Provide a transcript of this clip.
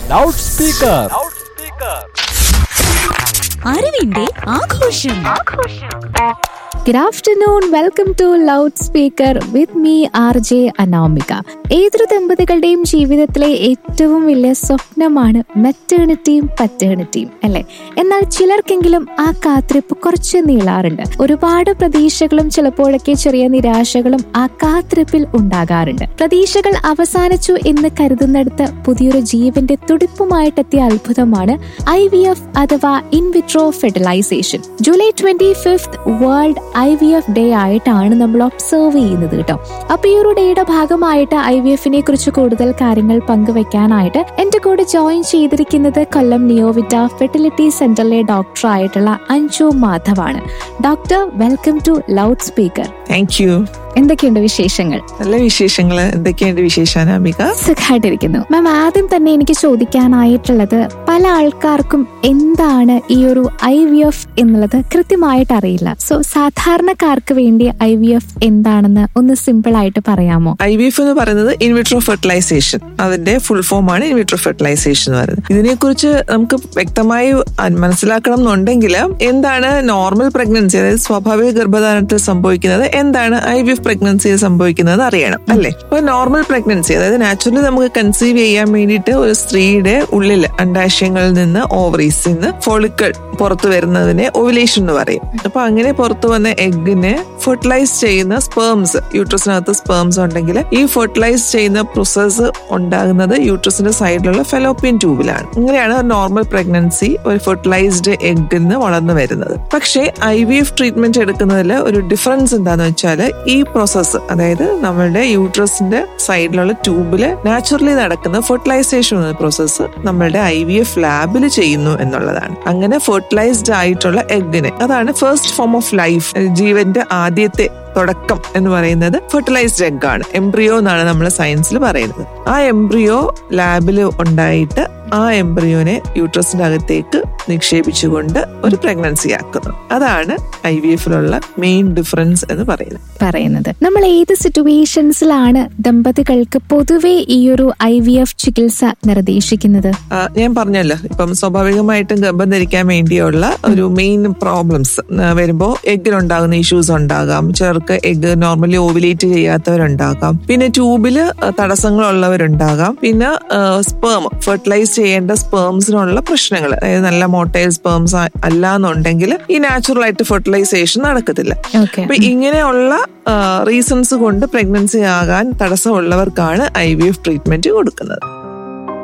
Loud speaker അറിവിന്റെ ആഘോഷം Good afternoon. Welcome to Loudspeaker with me, R J Anamika ഏതൊരു ദമ്പതികളുടെയും ജീവിതത്തിലെ ഏറ്റവും വലിയ സ്വപ്നമാണ് മെറ്റേണിറ്റിയും പറ്റേണിറ്റിയും അല്ലെ എന്നാൽ ചിലർക്കെങ്കിലും ആ കാത്തിരിപ്പ് കുറച്ച് നീളാറുണ്ട് ഒരുപാട് പ്രതീക്ഷകളും ചിലപ്പോഴൊക്കെ ചെറിയ നിരാശകളും ആ കാത്തിരിപ്പിൽ ഉണ്ടാകാറുണ്ട് പ്രതീക്ഷകൾ അവസാനിച്ചു എന്ന് കരുതുന്നിടത്ത് പുതിയൊരു ജീവന്റെ തുടിപ്പുമായിട്ടെത്തിയ അത്ഭുതമാണ് ഐ വി എഫ് അഥവാ in vitro fertilisation July twenty fifth world I V F day ആയിട്ടാണ് നമ്മൾ ഒബ്സർവ് ചെയ്യുന്നത് കേട്ടോ അപ്പൊ ഈ ഒരു ഡേയുടെ ഭാഗമായിട്ട് ഐ വി എഫിനെ കുറിച്ച് കൂടുതൽ കാര്യങ്ങൾ പങ്കുവെക്കാനായിട്ട് എന്റെ കൂടെ ജോയിൻ ചെയ്തിരിക്കുന്നത് കൊല്ലം നിയോവിറ്റ ഫെർട്ടിലിറ്റി സെന്ററിലെ ഡോക്ടർ ആയിട്ടുള്ള അഞ്ജു മാധവാണ് doctor welcome to loudspeaker thank you എന്തൊക്കെയുണ്ട് വിശേഷങ്ങൾ നല്ല വിശേഷങ്ങള് എന്തൊക്കെയുണ്ട് വിശേഷം അമിക സുഖമായിട്ടിരിക്കുന്നു മാം ആദ്യം തന്നെ എനിക്ക് ചോദിക്കാനായിട്ടുള്ളത് പല ആൾക്കാർക്കും എന്താണ് ഈ ഒരു ഐ വി എഫ് എന്നുള്ളത് കൃത്യമായിട്ട് അറിയില്ല സോ സാധാരണക്കാർക്ക് വേണ്ടി ഐ വി എഫ് എന്താണെന്ന് ഒന്ന് സിമ്പിൾ ആയിട്ട് പറയാമോ ഐ വി എഫ് എന്ന് പറയുന്നത് ഇൻവിട്രോ ഫെർട്ടിലൈസേഷൻ അതിന്റെ ഫുൾ ഫോം ആണ് ഇൻവിട്രോ ഫെർട്ടിലൈസേഷൻ എന്ന് പറയുന്നത് ഇതിനെക്കുറിച്ച് നമുക്ക് വ്യക്തമായി അ- മനസ്സിലാക്കണം എന്നുണ്ടെങ്കിൽ എന്താണ് നോർമൽ പ്രഗ്നൻസി അതായത് സ്വാഭാവിക ഗർഭധാരണത്തിൽ സംഭവിക്കുന്നത് എന്താണ് ഐ വി എഫ് പ്രഗ്നൻസിയിൽ സംഭവിക്കുന്നത് അറിയണം അല്ലേ ഇപ്പൊ നോർമൽ പ്രഗ്നൻസി അതായത് നാച്ചുറലി നമുക്ക് കൺസീവ് ചെയ്യാൻ വേണ്ടിയിട്ട് ഒരു സ്ത്രീയുടെ ഉള്ളിൽ അണ്ടാശയങ്ങളിൽ നിന്ന് ഓവറീസിൽ നിന്ന് ഫോളിക്കൾ പുറത്തു വരുന്നതിനെ ഓവുലേഷൻ എന്ന് പറയും അപ്പൊ അങ്ങനെ പുറത്തു വന്ന എഗ്ഗിനെ ഫെർട്ടിലൈസ് ചെയ്യുന്ന സ്പേംസ് യൂട്രസിനകത്ത് സ്പേംസ് ഉണ്ടെങ്കിൽ ഈ ഫെർട്ടിലൈസ് ചെയ്യുന്ന പ്രോസസ്സ് ഉണ്ടാകുന്നത് യൂട്രസിന്റെ സൈഡിലുള്ള ഫെലോപ്പിയൻ ട്യൂബിലാണ് ഇങ്ങനെയാണ് നോർമൽ പ്രഗ്നൻസി ഒരു ഫെർട്ടിലൈസ്ഡ് എഗ്ഗിൽ നിന്ന് വളർന്നു വരുന്നത് പക്ഷേ ഐ വി എഫ് ട്രീറ്റ്മെന്റ് എടുക്കുന്നതിൽ ഒരു ഡിഫറൻസ് എന്താന്ന് വെച്ചാൽ ഈ പ്രോസസ്സ് അതായത് നമ്മളുടെ യൂട്രസിന്റെ സൈഡിലുള്ള ട്യൂബില് നാച്ചുറലി നടക്കുന്ന ഫെർട്ടിലൈസേഷൻ എന്ന പ്രോസസ്സ് നമ്മളുടെ ഐ വി എഫ് ലാബിൽ ചെയ്യുന്നു എന്നുള്ളതാണ് അങ്ങനെ ഫെർട്ടിലൈസ്ഡ് ആയിട്ടുള്ള എഗ്ഗിനെ അതാണ് ഫസ്റ്റ് ഫോം ഓഫ് ലൈഫ് ജീവന്റെ ആദ്യത്തെ തുടക്കം എന്ന് പറയുന്നത് ഫെർട്ടിലൈസ്ഡ് എഗ് ആണ് എംബ്രിയോ എന്നാണ് നമ്മൾ സയൻസിൽ പറയുന്നത് ആ എംബ്രിയോ ലാബിൽ ഉണ്ടായിട്ട് ആ എംബ്രിയോനെ യൂട്രസിന്റെ അകത്തേക്ക് നിക്ഷേപിച്ചുകൊണ്ട് ഒരു പ്രഗ്നൻസി ആക്കുന്നു അതാണ് ഐ വി എഫിലുള്ള മെയിൻ ഡിഫറൻസ് എന്ന് പറയുന്നത് പറയുന്നത് നമ്മൾ ഏത് സിറ്റുവേഷൻസിലാണ് ദമ്പതികൾക്ക് പൊതുവെ ഈ ഒരു ഐ വി എഫ് ചികിത്സ നിർദ്ദേശിക്കുന്നത് ആ, ഞാൻ പറഞ്ഞല്ലോ ഇപ്പം സ്വാഭാവികമായിട്ടും ഗർഭം ധരിക്കാൻ വേണ്ടിയുള്ള ഒരു മെയിൻ പ്രോബ്ലംസ് വരുമ്പോൾ എഗ്ഗിനുണ്ടാകുന്ന ഇഷ്യൂസ് ഉണ്ടാകാം ചിലർക്ക് എഗ്ഗ് നോർമലി ഓവുലേറ്റ് ചെയ്യാത്തവരുണ്ടാകാം പിന്നെ ട്യൂബില് തടസ്സങ്ങളുള്ളവരുണ്ടാകാം പിന്നെ സ്പേം ഫെർട്ടിലൈസ് ചെയ്യേണ്ട സ്പേംസിനുള്ള പ്രശ്നങ്ങൾ അതായത് നല്ല മോട്ടൈൽ സ്പേംസ് അല്ല എന്നുണ്ടെങ്കിൽ ഈ നാച്ചുറൽ ആയിട്ട് ഫെർട്ടിലൈസേഷൻ നടക്കത്തില്ല ഓക്കെ അപ്പൊ ഇങ്ങനെയുള്ള റീസൺസ് കൊണ്ട് പ്രഗ്നൻസി ആകാൻ തടസ്സമുള്ളവർക്കാണ് ഐ വി എഫ് ട്രീറ്റ്മെന്റ് കൊടുക്കുന്നത്